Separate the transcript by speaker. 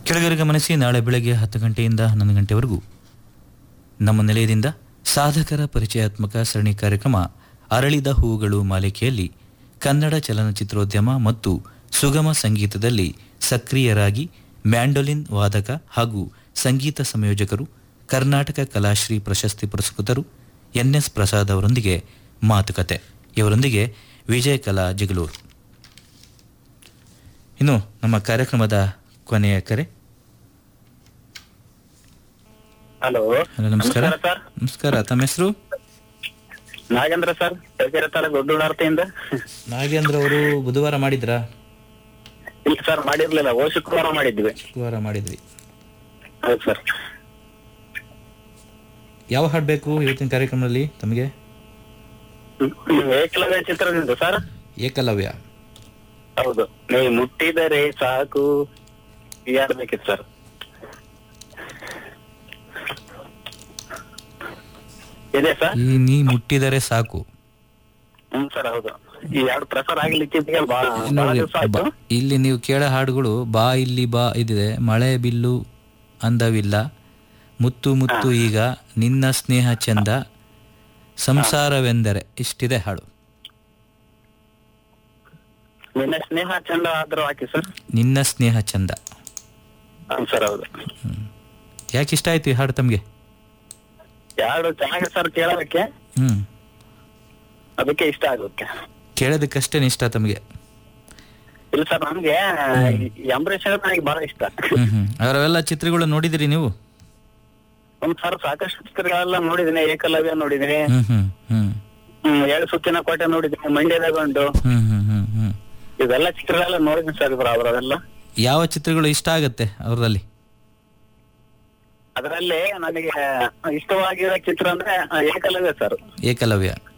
Speaker 1: ಕೆಳಗರೆ ಗಮನಿಸಿ ನಾಳೆ ಬೆಳಗ್ಗೆ ಹತ್ತು ಗಂಟೆಯಿಂದ ಹನ್ನೊಂದು ಗಂಟೆವರೆಗೂ ನಮ್ಮ ನಿಲಯದಿಂದ ಸಾಧಕರ ಪರಿಚಯಾತ್ಮಕ ಸರಣಿ ಕಾರ್ಯಕ್ರಮ ಅರಳಿದ ಹೂವುಗಳು ಮಾಲಿಕೆಯಲ್ಲಿ ಕನ್ನಡ ಚಲನಚಿತ್ರೋದ್ಯಮ ಮತ್ತು ಸುಗಮ ಸಂಗೀತದಲ್ಲಿ ಸಕ್ರಿಯರಾಗಿ ಮ್ಯಾಂಡೋಲಿನ್ ವಾದಕ ಹಾಗೂ ಸಂಗೀತ ಸಂಯೋಜಕರು ಕರ್ನಾಟಕ ಕಲಾಶ್ರೀ ಪ್ರಶಸ್ತಿ ಪುರಸ್ಕೃತರು ಎನ್ ಎಸ್ ಪ್ರಸಾದ್ ಅವರೊಂದಿಗೆ ಮಾತುಕತೆ ಇವರೊಂದಿಗೆ ವಿಜಯ ಕಲಾ ಜಿಗಲೂರು ಇನ್ನು ನಮ್ಮ ಕಾರ್ಯಕ್ರಮದ ಕೊನೆಯ ಕರೆ
Speaker 2: ಹಲೋ
Speaker 1: ಹಲೋ ನಮಸ್ಕಾರ
Speaker 2: ಸರ್
Speaker 1: ನಮಸ್ಕಾರ ತಮ್ಮ ಹೆಸರು
Speaker 2: ನಾಗೇಂದ್ರ ಸರ್ ತಲಕೆರೆ ತಾಲೂಕು ದೊಡ್ಡಬಳ್ಳಾರ್ತಿಯಿಂದ
Speaker 1: ನಾಗೇಂದ್ರ ಅವರು ಬುಧವಾರ ಮಾಡಿದ್ರಾ
Speaker 2: ಇಲ್ಲ ಸರ್ ಮಾಡಿರ್ಲಿಲ್ಲ ಓ ಶುಕ್ರವಾರ ಮಾಡಿದ್ವಿ
Speaker 1: ಶುಕ್ರವಾರ ಮಾಡಿದ್ವಿ
Speaker 2: ಹೌದು ಸರ್
Speaker 1: ಯಾವ ಹಾಡು ಬೇಕು ಇವತ್ತಿನ ಕಾರ್ಯಕ್ರಮದಲ್ಲಿ ತಮಗೆ
Speaker 2: ಏಕಲವ್ಯ ಚಿತ್ರದಿಂದ ಸರ್
Speaker 1: ಏಕಲವ್ಯ
Speaker 2: ಹೌದು ನೀವು ಮುಟ್ಟಿದರೆ ಸಾಕು ಈ ಹಾಡ್ ಬೇಕಿತ್ತು ಸರ್ ಇದೆ ಸರ್
Speaker 1: ಈ ನೀ ಮುಟ್ಟಿದರೆ ಸಾಕು
Speaker 2: ಹ್ಮ್ ಸರ್ ಹೌದು ಈ ಎರಡು ಪ್ರಸಾರ ಆಗ್ಲಿಕ್ಕಿದ್ಗೆ ಬಹಳ ಬಹಳ
Speaker 1: ನೋಡಿ
Speaker 2: ದಿವಸ ಆಯ್ತು
Speaker 1: ಬ- ಇಲ್ಲಿ ನೀವು ಕೇಳೋ ಹಾಡುಗಳು ಬಾ ಇಲ್ಲಿ ಬಾ ಇದಿದೆ ಮಳೆ ಬಿಲ್ಲು ಅಂದವಿಲ್ಲ ಮುತ್ತು ಮುತ್ತು ಈಗ ನಿನ್ನ ಸ್ನೇಹ ಚಂದ ಸಂಸಾರವೆಂದರೆ ಇಷ್ಟಿದೆ ಹಾಡು
Speaker 2: ನಿನ್ನೆ ಸ್ನೇಹ ಚಂದ ಆದ್ರೂ ಹಾಕಿ ಸರ್
Speaker 1: ನಿನ್ನ ಸ್ನೇಹ ಚಂದ
Speaker 2: ಹ್ಮ್ ಸರ್ ಹೌದು
Speaker 1: ಯಾಕೆ ಇಷ್ಟ ಆಯ್ತು ಈ ಹಾಡು ತಮಗೆ
Speaker 2: ಎರಡು ಚೆನ್ನಾಗಿದೆ ಸರ್ ಕೇಳೋದಕ್ಕೆ
Speaker 1: ಹ್ಮ್
Speaker 2: ಅದಕ್ಕೆ ಇಷ್ಟ ಆಗುತ್ತೆ
Speaker 1: ಕೇಳೋದಕ್ಕಷ್ಟೇ ಇಷ್ಟ ತಮಗೆ
Speaker 2: ಇಲ್ಲ ಸರ್ ನಮ್ಗೆ ಈ ಅಂಬರೀಷ್ ಅವ್ರು ನನಗೆ ಬಹಳ ಇಷ್ಟ
Speaker 1: ಹ್ಮ್ ಹ್ಮ್ ಅವರೆಲ್ಲ ಚಿತ್ರಗಳು ನೋಡಿದಿರಿ ನೀವು
Speaker 2: ಒಂದ್ ಸರ್ ಸಾಕಷ್ಟು ಚಿತ್ರಗಳೆಲ್ಲ ನೋಡಿದೀನಿ ಏಕಲವ್ಯ ನೋಡಿದೀನಿ
Speaker 1: ಹ್ಮ್ ಹ್ಮ್ ಹ್ಮ್
Speaker 2: ಹ್ಮ್ ಏಳು ಸುತ್ತಿನ ಕೋಟೆ ನೋಡಿದೀನಿ ಮಂಡ್ಯದ ಗಂಡು
Speaker 1: ಹ್ಮ್ ಹ್ಮ್ ಹ್ಮ್ ಹ್ಮ್
Speaker 2: ಇವೆಲ್ಲ ಚಿತ್ರಗಳೆಲ್ಲ ನೋಡಿದೀನಿ ಸರ್ ಇವ್ರ ಅವರೆಲ್ಲ
Speaker 1: ಯಾವ ಚಿತ್ರಗಳು ಇಷ್ಟ ಆಗತ್ತೆ ಅವರಲ್ಲಿ
Speaker 2: ಅದರಲ್ಲಿ ನನಗೆ ಇಷ್ಟವಾಗಿರೋ ಚಿತ್ರ ಅಂದ್ರೆ ಆ, ಏಕಲವ್ಯ ಸರ್
Speaker 1: ಏಕಲವ್ಯ